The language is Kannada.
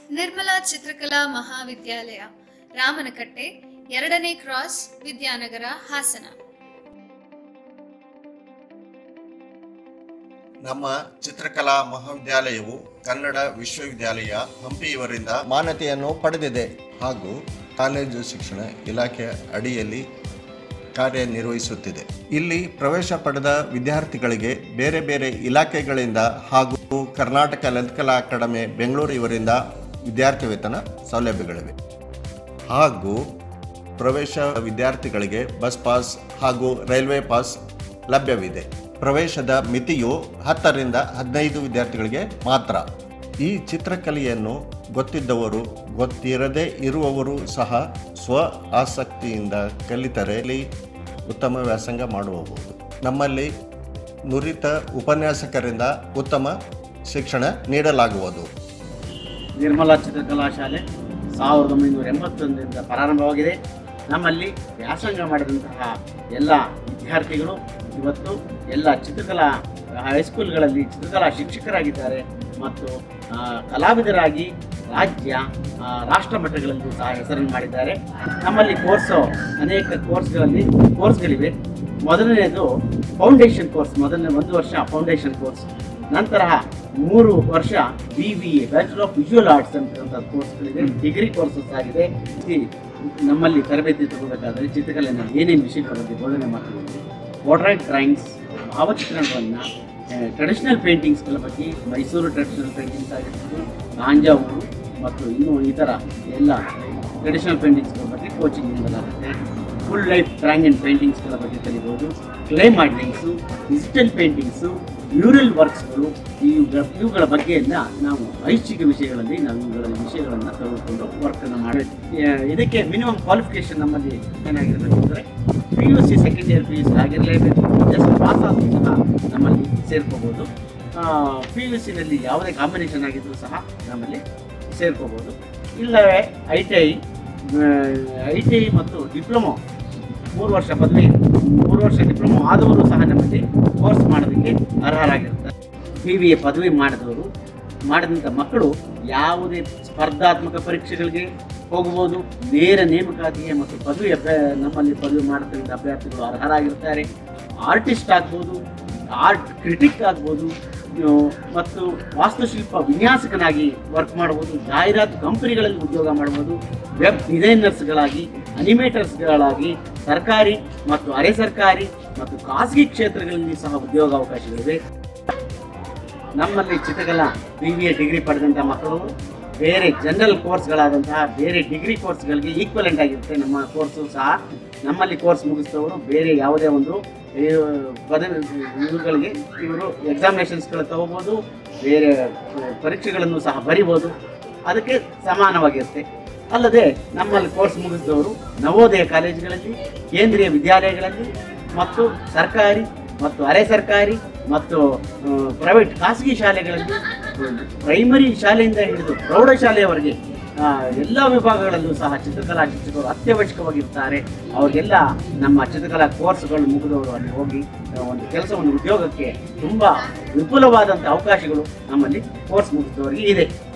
ನಿರ್ಮಲಾ ಚಿತ್ರಕಲಾ ಮಹಾವಿದ್ಯಾಲಯ ರಾಮನಕಟ್ಟೆ ಎರಡನೇ ಕ್ರಾಸ್ ವಿದ್ಯಾನಗರ ಹಾಸನ ನಮ್ಮ ಚಿತ್ರಕಲಾ ಮಹಾವಿದ್ಯಾಲಯವು ಕನ್ನಡ ವಿಶ್ವವಿದ್ಯಾಲಯ ಹಂಪಿಯವರಿಂದ ಮಾನ್ಯತೆಯನ್ನು ಪಡೆದಿದೆ ಹಾಗೂ ಕಾಲೇಜು ಶಿಕ್ಷಣ ಇಲಾಖೆ ಅಡಿಯಲ್ಲಿ ಕಾರ್ಯನಿರ್ವಹಿಸುತ್ತಿದೆ ಇಲ್ಲಿ ಪ್ರವೇಶ ಪಡೆದ ವಿದ್ಯಾರ್ಥಿಗಳಿಗೆ ಬೇರೆ ಬೇರೆ ಇಲಾಖೆಗಳಿಂದ ಹಾಗೂ ಕರ್ನಾಟಕ ಲಲಿತಕಲಾ ಅಕಾಡೆಮಿ ಬೆಂಗಳೂರು ಇವರಿಂದ ವಿದ್ಯಾರ್ಥಿ ವೇತನ ಸೌಲಭ್ಯಗಳಿವೆ ಹಾಗೂ ಪ್ರವೇಶ ವಿದ್ಯಾರ್ಥಿಗಳಿಗೆ ಬಸ್ ಪಾಸ್ ಹಾಗೂ ರೈಲ್ವೆ ಪಾಸ್ ಲಭ್ಯವಿದೆ ಪ್ರವೇಶದ ಮಿತಿಯು ಹತ್ತರಿಂದ ಹದಿನೈದು ವಿದ್ಯಾರ್ಥಿಗಳಿಗೆ ಮಾತ್ರ ಈ ಚಿತ್ರಕಲೆಯನ್ನು ಗೊತ್ತಿದ್ದವರು ಗೊತ್ತಿರದೇ ಇರುವವರು ಸಹ ಸ್ವ ಆಸಕ್ತಿಯಿಂದ ಕಲಿತರೆ ಇಲ್ಲಿ ಉತ್ತಮ ವ್ಯಾಸಂಗ ಮಾಡಬಹುದು ನಮ್ಮಲ್ಲಿ ನುರಿತ ಉಪನ್ಯಾಸಕರಿಂದ ಉತ್ತಮ ಶಿಕ್ಷಣ ನೀಡಲಾಗುವುದು ನಿರ್ಮಲಾ ಚಿತ್ರಕಲಾ ಶಾಲೆ ಸಾವಿರದ ಒಂಬೈನೂರ ಎಂಬತ್ತೊಂದರಿಂದ ಪ್ರಾರಂಭವಾಗಿದೆ ನಮ್ಮಲ್ಲಿ ವ್ಯಾಸಂಗ ಮಾಡಿದಂತಹ ಎಲ್ಲ ವಿದ್ಯಾರ್ಥಿಗಳು ಇವತ್ತು ಎಲ್ಲ ಚಿತ್ರಕಲಾ ಹೈಸ್ಕೂಲ್ಗಳಲ್ಲಿ ಚಿತ್ರಕಲಾ ಶಿಕ್ಷಕರಾಗಿದ್ದಾರೆ ಮತ್ತು ಆ, ಕಲಾವಿದರಾಗಿ ರಾಜ್ಯ ಆ, ರಾಷ್ಟ್ರ ಮಟ್ಟಗಳಲ್ಲಿ ಸಹ ಹೆಸರನ್ನು ಮಾಡಿದ್ದಾರೆ ನಮ್ಮಲ್ಲಿ ಕೋರ್ಸು ಅನೇಕ ಕೋರ್ಸ್ಗಳಲ್ಲಿ ಕೋರ್ಸ್ಗಳಿವೆ ಮೊದಲನೆಯದು ಫೌಂಡೇಶನ್ ಕೋರ್ಸ್ ಮೊದಲನೇ ಒಂದು ವರ್ಷ ಫೌಂಡೇಶನ್ ಕೋರ್ಸ್ ನಂತರ ಮೂರು ವರ್ಷ B B A bachelor of visual arts ಅಂತ ಕೋರ್ಸ್ಗಳಿದೆ ಡಿಗ್ರಿ ಕೋರ್ಸಸ್ ಆಗಿದೆ ಈ ನಮ್ಮಲ್ಲಿ ತರಬೇತಿ ತಗೋಬೇಕಾದ್ರೆ ಚಿತ್ರಕಲೆಯಲ್ಲಿ ಏನೇನು ವಿಷಯಗಳ ಬಗ್ಗೆ ಬೋಧನೆ ಮಾಡ್ತೀವಿ ಪೋರ್ಟ್ರೈಟ್ ಡ್ರಾಯಿಂಗ್ಸ್ ಭಾವಚಿತ್ರಣಗಳನ್ನು ಟ್ರೆಡಿಷನಲ್ ಪೇಂಟಿಂಗ್ಸ್ಗಳ ಬಗ್ಗೆ ಮೈಸೂರು ಟ್ರೆಡಿಷನಲ್ ಪೇಂಟಿಂಗ್ಸ್ ಆಗಿರ್ಬೋದು ಗಾಂಜಾವೂರು ಮತ್ತು ಇನ್ನೂ ಇತರ ಎಲ್ಲ ಟ್ರೆಡಿಷನಲ್ ಪೇಂಟಿಂಗ್ಸ್ಗಳ ಬಗ್ಗೆ ಕೋಚಿಂಗ್ ನೀಡಲಾಗುತ್ತೆ ಫುಲ್ ಲೈಫ್ ಡ್ರಾಯಿಂಗ್ ಆ್ಯಂಡ್ ಪೇಂಟಿಂಗ್ಸ್ಗಳ ಬಗ್ಗೆ ಕಲಿಬೋದು clay modellings digital paintings mural ವರ್ಕ್ಸ್ಗಳು ಇವುಗಳ ಇವುಗಳ ಬಗ್ಗೆ ಎಲ್ಲ ನಾವು ಐಚ್ಛಿಕ ವಿಷಯಗಳಲ್ಲಿ ನಾವು ಇವುಗಳ ವಿಷಯಗಳನ್ನು ತೆಗೆದುಕೊಂಡು ವರ್ಕನ್ನು ಮಾಡಿ ಇದಕ್ಕೆ ಮಿನಿಮಮ್ ಕ್ವಾಲಿಫಿಕೇಶನ್ ನಮ್ಮಲ್ಲಿ ಏನಾಗಿರಬೇಕು ಅಂದರೆ P U C second year P U C ಆಗಿರಲೇಬೇಕು ಜಸ್ಟ್ ಪಾಸ್ ಆದರೂ ಸಹ ನಮ್ಮಲ್ಲಿ ಸೇರ್ಕೋಬೋದು ಪಿ ಯು ಸಿನಲ್ಲಿ ಯಾವುದೇ ಕಾಂಬಿನೇಷನ್ ಆಗಿದ್ದರೂ ಸಹ ನಮ್ಮಲ್ಲಿ ಸೇರ್ಕೋಬೋದು ಇಲ್ಲವೇ I T I I T I ಮತ್ತು ಡಿಪ್ಲೊಮೊ ಮೂರು ವರ್ಷ ಪದವಿ ಮೂರು ವರ್ಷ ಡಿಪ್ಲೊಮೊ ಆದವರು ಸಹ ನಮ್ಮಲ್ಲಿ ಕೋರ್ಸ್ ಮಾಡೋದಕ್ಕೆ ಅರ್ಹರಾಗಿರ್ತಾರೆ ಬಿ ಬಿ ಎ ಪದವಿ ಮಾಡಿದವರು ಮಾಡಿದಂಥ ಮಕ್ಕಳು ಯಾವುದೇ ಸ್ಪರ್ಧಾತ್ಮಕ ಪರೀಕ್ಷೆಗಳಿಗೆ ಹೋಗ್ಬೋದು ನೇರ ನೇಮಕಾತಿಗೆ ಮತ್ತು ಪದವಿ ಅಭ್ಯ ನಮ್ಮಲ್ಲಿ ಪದವಿ ಮಾಡತಕ್ಕಂಥ ಅಭ್ಯರ್ಥಿಗಳು ಅರ್ಹರಾಗಿರ್ತಾರೆ ಆರ್ಟಿಸ್ಟ್ ಆಗ್ಬೋದು ಆರ್ಟ್ ಕ್ರಿಟಿಕ್ ಆಗ್ಬೋದು ಇನ್ನು ಮತ್ತು ವಾಸ್ತುಶಿಲ್ಪ ವಿನ್ಯಾಸಕನಾಗಿ ವರ್ಕ್ ಮಾಡ್ಬೋದು ಜಾಹೀರಾತು ಕಂಪನಿಗಳಲ್ಲಿ ಉದ್ಯೋಗ ಮಾಡ್ಬೋದು ವೆಬ್ ಡಿಸೈನರ್ಸ್ಗಳಾಗಿ ಅನಿಮೇಟರ್ಸ್ಗಳಾಗಿ ಸರ್ಕಾರಿ ಮತ್ತು ಅರೆ ಸರ್ಕಾರಿ ಮತ್ತು ಖಾಸಗಿ ಕ್ಷೇತ್ರಗಳಲ್ಲಿ ಸಹ ಉದ್ಯೋಗಾವಕಾಶಗಳಿವೆ ನಮ್ಮಲ್ಲಿ ಚಿತ್ರಕಲಾ ಬಿ ಬಿ ಎ ಡಿಗ್ರಿ ಪಡೆದಂಥ ಮಕ್ಕಳು ಬೇರೆ ಜನರಲ್ ಕೋರ್ಸ್ಗಳಾದಂತಹ ಬೇರೆ ಡಿಗ್ರಿ ಕೋರ್ಸ್ಗಳಿಗೆ ಈಕ್ವಲೆಂಟ್ ಆಗಿರುತ್ತೆ ನಮ್ಮ ಕೋರ್ಸು ಸಹ ನಮ್ಮಲ್ಲಿ ಕೋರ್ಸ್ ಮುಗಿಸಿದವರು ಬೇರೆ ಯಾವುದೇ ಒಂದು ಈ, ಪದವಿ ಇವುಗಳಿಗೆ ಇವರು ಎಕ್ಸಾಮಿನೇಷನ್ಸ್ಗಳು ತಗೋಬೋದು ಬೇರೆ ಪರೀಕ್ಷೆಗಳನ್ನು ಸಹ ಬರಿಬೋದು ಅದಕ್ಕೆ ಸಮಾನವಾಗಿರುತ್ತೆ ಅಲ್ಲದೆ ನಮ್ಮಲ್ಲಿ ಕೋರ್ಸ್ ಮುಗಿಸಿದವರು ನವೋದಯ ಕಾಲೇಜುಗಳಲ್ಲಿ ಕೇಂದ್ರೀಯ ವಿದ್ಯಾಲಯಗಳಲ್ಲಿ ಮತ್ತು ಸರ್ಕಾರಿ ಮತ್ತು ಅರೆ ಸರ್ಕಾರಿ ಮತ್ತು ಪ್ರೈವೇಟ್ ಖಾಸಗಿ ಶಾಲೆಗಳಲ್ಲಿ ಪ್ರೈಮರಿ ಶಾಲೆಯಿಂದ ಹಿಡಿದು ಪ್ರೌಢಶಾಲೆಯವರೆಗೆ ಆ, ಎಲ್ಲ ವಿಭಾಗಗಳಲ್ಲೂ ಸಹ ಚಿತ್ರಕಲಾ ಶಿಕ್ಷಕರು ಅತ್ಯವಶ್ಯಕವಾಗಿರ್ತಾರೆ ಅವರಿಗೆಲ್ಲ ನಮ್ಮ ಚಿತ್ರಕಲಾ ಕೋರ್ಸ್ಗಳು ಮುಗಿದವರು ಅಲ್ಲಿ ಹೋಗಿ ಆ, ಒಂದು ಕೆಲಸವನ್ನು ಉದ್ಯೋಗಕ್ಕೆ ತುಂಬ ವಿಪುಲವಾದಂಥ ಅವಕಾಶಗಳು ನಮ್ಮಲ್ಲಿ ಕೋರ್ಸ್ ಮುಗಿಸಿದವರಿಗೆ ಇದೆ